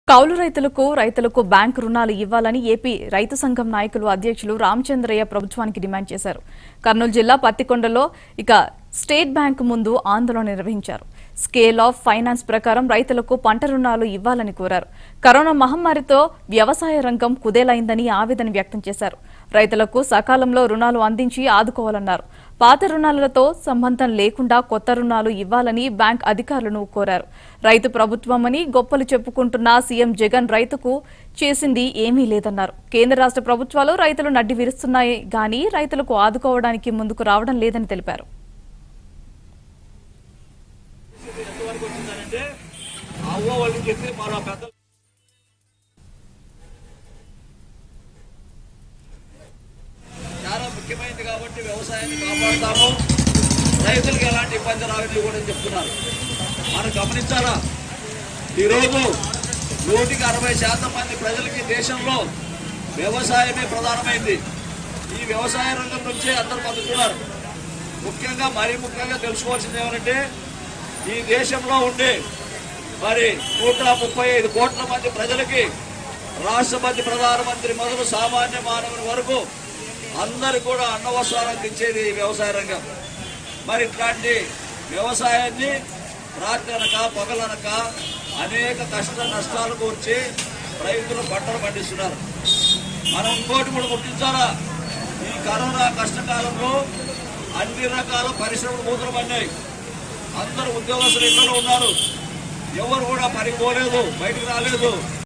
కౌలు రైతులకు రైతులకు బ్యాంకు రుణాలు ఇవ్వాలని ఏపీ రైతు సంఘం నాయకులు అధ్యక్షులు రామచంద్రయ్య ప్రభుత్వానికి డిమాండ్ చేశారు కర్నూలు జిల్లా పత్తికొండలో ఇక స్టేట్ బ్యాంకు ముందు ఆందోళన నిర్వహించారు స్కేల్ ఆఫ్ ఫైనాన్స్ ప్రకారం రైతులకు పంట రుణాలు ఇవ్వాలని కోరారు కరోనా మహమ్మారితో వ్యవసాయ రంగం కుదేలైందని ఆవేదన వ్యక్తం చేశారు రైతులకు సకాలంలో రుణాలు అందించి ఆదుకోవాలన్నారు పాత రుణాలతో సంబంధం లేకుండా కొత్త రుణాలు ఇవ్వాలని బ్యాంక్ అధికారులను కోరారు రైతు ప్రభుత్వమని గొప్పలు చెప్పుకుంటున్న సీఎం జగన్ రైతుకు చేసింది ఏమీ లేదన్నారు కేంద్ర రాష్ట్ర ప్రభుత్వాలు రైతులు నడ్డి విరుస్తున్నాయి గానీ రైతులకు ఆదుకోవడానికి ముందుకు రావడం లేదని తెలిపారు ఎంతవరకు వచ్చిందనంటే అవ్వ వాళ్ళకి చెప్పి మన పెద్దలు చాలా ముఖ్యమైనది కాబట్టి వ్యవసాయాన్ని కాపాడుతాము రైతులకు ఎలాంటి ఇబ్బంది రావని కూడా చెప్తున్నారు మనం గమనించాలా ఈరోజు నూటికి అరవై శాతం మంది ప్రజలకి దేశంలో వ్యవసాయమే ప్రధానమైంది ఈ వ్యవసాయ రంగం నుంచే అందరూ బతుకుతున్నారు ముఖ్యంగా మరీ ముఖ్యంగా తెలుసుకోవాల్సింది ఏమంటే ఈ దేశంలో ఉండే మరి నూట ముప్పై ఐదు కోట్ల మంది ప్రజలకి రాష్ట్రపతి ప్రధానమంత్రి మొదలు సామాన్య మానవుని వరకు అందరు కూడా అన్నవస్త్రాలు అందించేది ఈ వ్యవసాయ రంగం మరి ఇట్లాంటి వ్యవసాయాన్ని రాత్రి అనక పగలనక అనేక కష్ట నష్టాలు కూర్చి రైతులు పంటలు పండిస్తున్నారు మనం ఇంకోటి కూడా గుర్తించాలా ఈ కరోనా కష్టకాలంలో అన్ని రకాల పరిశ్రమలు మూతలు పడినాయి అందరూ ఉద్యోగస్తులు ఇళ్లలో ఉన్నారు ఎవరు కూడా పనికి పోలేదు బయటకు రాలేదు